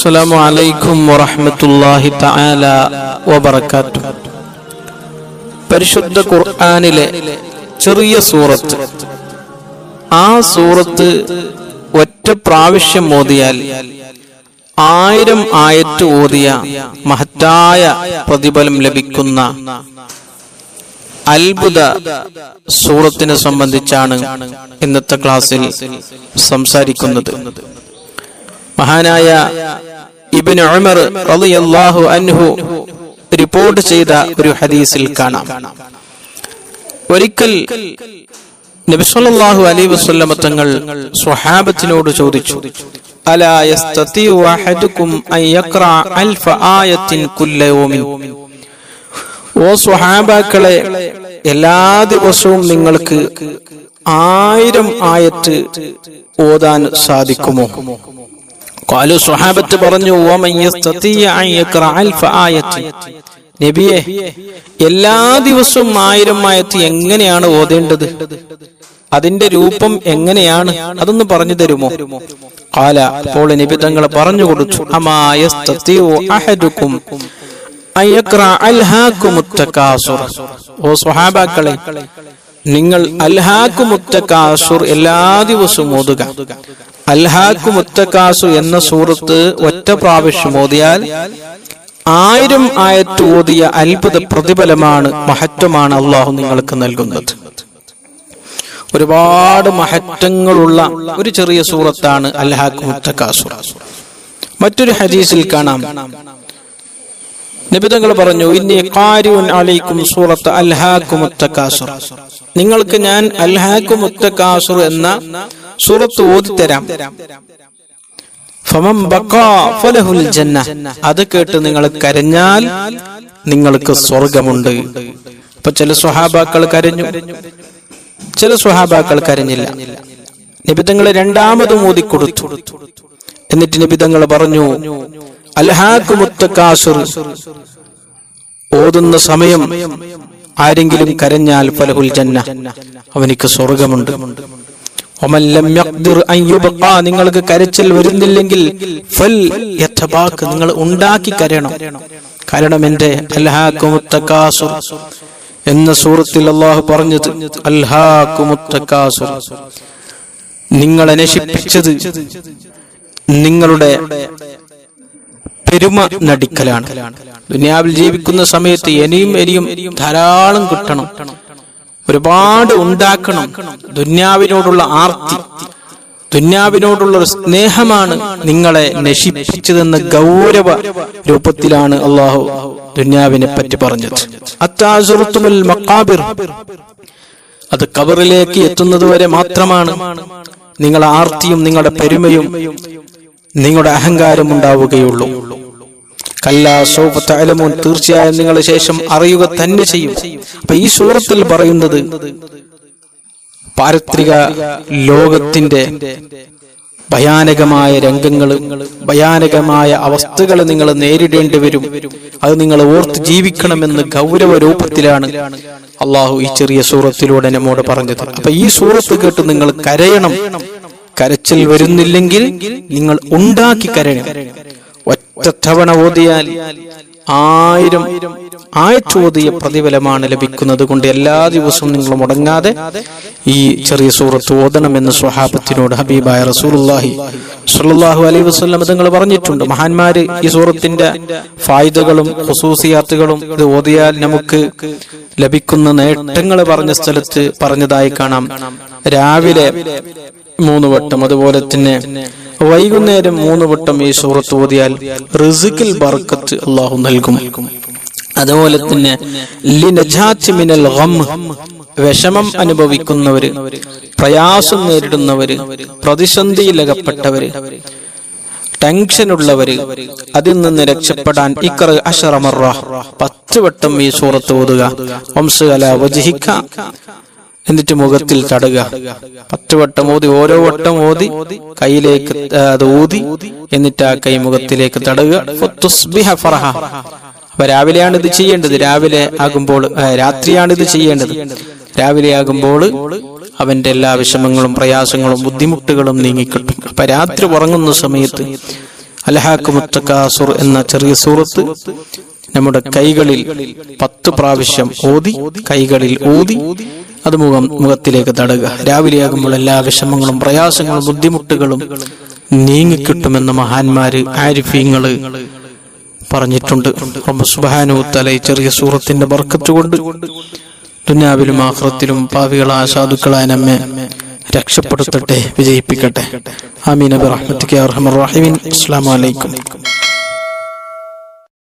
السلام عليكم ورحمة الله تعالى وبركاته പരിശുദ്ധ ഖുർആനിലെ ചെറിയ സൂറത്ത് ആ സൂറത്ത് ഒറ്റ പ്രാവശ്യം ഓതിയാൽ ആയിരം ആയത്ത് ഓതിയ മഹത്തായ പ്രതിഫലം ലഭിക്കുന്ന അത്ഭുത സൂറത്തിനെ സംബന്ധിച്ചാണ് ഇന്നത്തെ ക്ലാസ്സിൽ സംസാരിക്കുന്നത് മഹാനായ ഇബിൻ ഉമർ റളിയല്ലാഹു അൻഹു റിപ്പോർട്ട് ചെയ്ത ഒരു ഹദീസിൽ കാണാം ഒരിക്കൽ നബിസല്ലല്ലാഹു അലൈഹി വസല്ലമ തങ്ങൾ സ്വഹാബത്തിനോട് ചോദിച്ചു അലാ യസ്തതിഉ അഹദുക്കും അൻ യഖറഅ അൽഫ ആയത്തിൻ കുല്ല യൗമിൻ ഓ സ്വഹാബാക്കളെ എല്ലാ ദിവസവും നിങ്ങൾക്ക് ആയിരം ആയത്ത് ഓതാൻ സാധിക്കുമോ കാലു സ്വഹാബത്ത് പറഞ്ഞു "വമൻ യസ്തതിയ അൻ യഖറഅ അൽഫ ആയത്തിൻ." നബിയെ എല്ലാ ദിവസവും ആയിരം ആയത്ത് എങ്ങനെയാണ് ഓതേണ്ടത് അതിന്റെ രൂപം എങ്ങനെയാണ് അതൊന്ന് പറഞ്ഞു തരുമോ കാല അപ്പോൾ നബി തങ്ങൾ പറഞ്ഞു കൊടുത്തു അമായസ്തതിഉ അഹദുക്കും അൻ യഖറഅ അൽഹാകുമുത് തകാസുർ. ഓ സ്വഹാബാക്കളെ നിങ്ങൾ അൽഹാക്കു മുത്തക്കാസുർ എല്ലാ ദിവസവും ഓതുക അൽഹാക്കു മുത്തക്കാസു എന്ന സൂറത്ത് ഒറ്റ പ്രാവശ്യം ഓതിയാൽ ആയിരം ആയത്ത് ഓതിയ അത്ഭുത പ്രതിഫലമാണ് മഹത്വമാണ് അള്ളാഹു നിങ്ങൾക്ക് നൽകുന്നത് ഒരുപാട് മഹത്വങ്ങളുള്ള ഒരു ചെറിയ സൂറത്താണ് അൽഹാക്കു മുത്തക്കാസുർ മറ്റൊരു ഹദീസിൽ കാണാം നിബിതങ്ങൾ പറഞ്ഞു ഇന്നി ഖാരിഉൻ അലൈക്കും സൂറത്ത് അൽഹാക്കു മുത്തക്കാസുർ നിങ്ങൾക്ക് ഞാൻ അൽഹാക്കു മുത്തക്കാസുർ എന്ന സൂറത്ത് ഓതിത്തരാം ഫമൻ ബഖാ ഫലഹുൽ ജന്ന അത് കേട്ട് നിങ്ങൾ കരഞ്ഞാൽ നിങ്ങൾക്ക് സ്വർഗമുണ്ട് അപ്പൊ ചില സ്വഹാബാക്കൾ കരഞ്ഞു ചില സ്വഹാബാക്കൾ കരഞ്ഞില്ല നിബിതങ്ങളെ രണ്ടാമതും ഓതിക്കൊടുത്തു എന്നിട്ട് നിബിതങ്ങൾ പറഞ്ഞു അൽഹാക്കു മുത്തക്കാസുർ ഓതുന്ന സമയം ആരെങ്കിലും കരഞ്ഞാൽ ഫലഹുൽ ജന്ന അവനിക്ക് സ്വർഗമുണ്ട് ഒമൻ ലം യഖ്ദിർ അൻ യുബ്ഖാ നിങ്ങൾക്ക് കരച്ചിൽ വരുന്നില്ലെങ്കിൽ ഫൽ യതബാക്ക് നിങ്ങൾ ഉണ്ടാക്കി കരയണം കാരണം എന്റെ അൽഹാക്കു മുത്തക്കാസുർ എന്ന സൂറത്തിൽ അള്ളാഹു പറഞ്ഞത് അൽഹാക്കു മുത്തക്കാസുർ നിങ്ങളെ നശിപ്പിച്ചത് നിങ്ങളുടെ പെരുമ നടിക്കലാണ് ദുനിയാവിൽ ജീവിക്കുന്ന സമയത്ത് ഇനിയും ഇനിയും ധാരാളം കിട്ടണം ഒരുപാട് ഉണ്ടാക്കണം ദുന്യാവിനോടുള്ള ആർത്തി ദുന്യാവിനോടുള്ള ഒരു സ്നേഹമാണ് നിങ്ങളെ നശിപ്പിച്ചതെന്ന ഗൗരവ രൂപത്തിലാണ് അള്ളാഹു ദുന്യാവിനെ പറ്റി പറഞ്ഞത് അത്താസുറുത്തുൽ മക്കാബിർ അത് കബറിലേക്ക് എത്തുന്നത് വരെ മാത്രമാണ് നിങ്ങളുടെ ആർത്തിയും നിങ്ങളുടെ പെരുമയും നിങ്ങളുടെ അഹങ്കാരം ഉണ്ടാവുകയുള്ളൂ കല്ലാ സൗഫ തഅലമൂൻ തീർച്ചയായും നിങ്ങളെ ശേഷം അറിയുക തന്നെ ചെയ്യും അപ്പൊ ഈ സൂറത്തിൽ പറയുന്നത് പാരത്രിക ലോകത്തിന്റെ ഭയാനകമായ രംഗങ്ങൾ ഭയാനകമായ അവസ്ഥകൾ നിങ്ങൾ നേരിടേണ്ടി വരും അത് നിങ്ങൾ ഓർത്ത് ജീവിക്കണമെന്ന് ഗൗരവ രൂപത്തിലാണ് അള്ളാഹു ഈ ചെറിയ സൂറത്തിലൂടെ നമ്മോട് പറഞ്ഞത് അപ്പൊ ഈ സൂറത്ത് കേട്ട് നിങ്ങൾ കരയണം കരച്ചിൽ വരുന്നില്ലെങ്കിൽ നിങ്ങൾ ഉണ്ടാക്കി കരയണം ഒറ്റ തവണ ഓതിയാൽ ആയിരം ആയച്ചോതിയ പ്രതിഫലമാണ് ലഭിക്കുന്നത് കൊണ്ട് എല്ലാ ദിവസവും നിങ്ങൾ മുടങ്ങാതെ ഈ ചെറിയ സൂറത്ത് ഓതണമെന്ന് സ്വഹാബത്തിനോട് ഹബീബായ റസൂലുള്ളാഹി സ്വല്ലല്ലാഹു അലൈഹി വസല്ലം തങ്ങൾ പറഞ്ഞിട്ടുണ്ട് മഹാന്മാര് ഈ സൂറത്തിന്റെ ഫായിദകളും ഖുസൂസിയാത്തുകളും ഇത് ഓതിയാൽ നമുക്ക് ലഭിക്കുന്ന നേട്ടങ്ങൾ പറഞ്ഞ സ്ഥലത്ത് പറഞ്ഞതായി കാണാം രാവിലെ മൂന്ന് വട്ടം അതുപോലെ തന്നെ വൈകുന്നേരം മൂന്ന് വട്ടം ഈ സൂറത്ത് ഓതിയാൽ റിസിക്കിൽ ബർക്കത്ത് അള്ളാഹു നൽകും അതുപോലെ തന്നെ ലിനജാത്തി മിനൽ ഗം വിഷമം അനുഭവിക്കുന്നവര് പ്രയാസം നേരിടുന്നവര് പ്രതിസന്ധിയിലകപ്പെട്ടവര് ടെൻഷനുള്ളവര് അതിൽ നിന്ന് രക്ഷപ്പെടാൻ ഇക്കർ അഷറമറ പത്ത് വട്ടം ഈ സൂറത്ത് ഓതുക വംശ അല വജിഹിക്ക എന്നിട്ട് മുഖത്തിൽ തടുക പത്ത് വട്ടം ഓതി ഓരോ വട്ടം ഓതി കയ്യിലേക്ക് അത് ഊതി എന്നിട്ട് ആ കൈ മുഖത്തിലേക്ക് തടുക ഫത്തുസ്ബിഹ ഫറഹ അപ്പൊ രാവിലെയാണ് ഇത് ചെയ്യേണ്ടത് രാവിലെ ആകുമ്പോൾ ആ, രാത്രിയാണ് ഇത് ചെയ്യേണ്ടത് രാവിലെ ആകുമ്പോൾ അവന്റെ എല്ലാ വിഷമങ്ങളും പ്രയാസങ്ങളും ബുദ്ധിമുട്ടുകളും നീങ്ങിക്കിട്ടും അപ്പൊ രാത്രി ഉറങ്ങുന്ന സമയത്ത് അലഹാക്കുമുത്തക്കാസുർ എന്ന ചെറിയ സൂറത്ത് നമ്മുടെ കൈകളിൽ പത്ത് പ്രാവശ്യം ഓതി കൈകളിൽ ഊതി അത് മുഖം മുഖത്തിലേക്ക് തടുക രാവിലെയാകുമ്പോൾ എല്ലാ വിഷമങ്ങളും പ്രയാസങ്ങളും ബുദ്ധിമുട്ടുകളും നീങ്ങിക്കിട്ടുമെന്ന് മഹാന്മാര് ആരിഫീങ്ങള് പറഞ്ഞിട്ടുണ്ട് സുബാനു തല ഈ ചെറിയ സൂറത്തിന്റെ ബർക്കത്ത് കൊണ്ട് ദുനിയാവിലും ആഹ്റത്തിലും പാവികളായ സാധുക്കളായ നമ്മെ രക്ഷപ്പെടുത്തട്ടെ വിജയിപ്പിക്കട്ടെ ആമീൻ അബി റഹ്മത്തിക്ക് അർഹമർ റഹീമീൻ അസ്സലാമു അലൈക്കും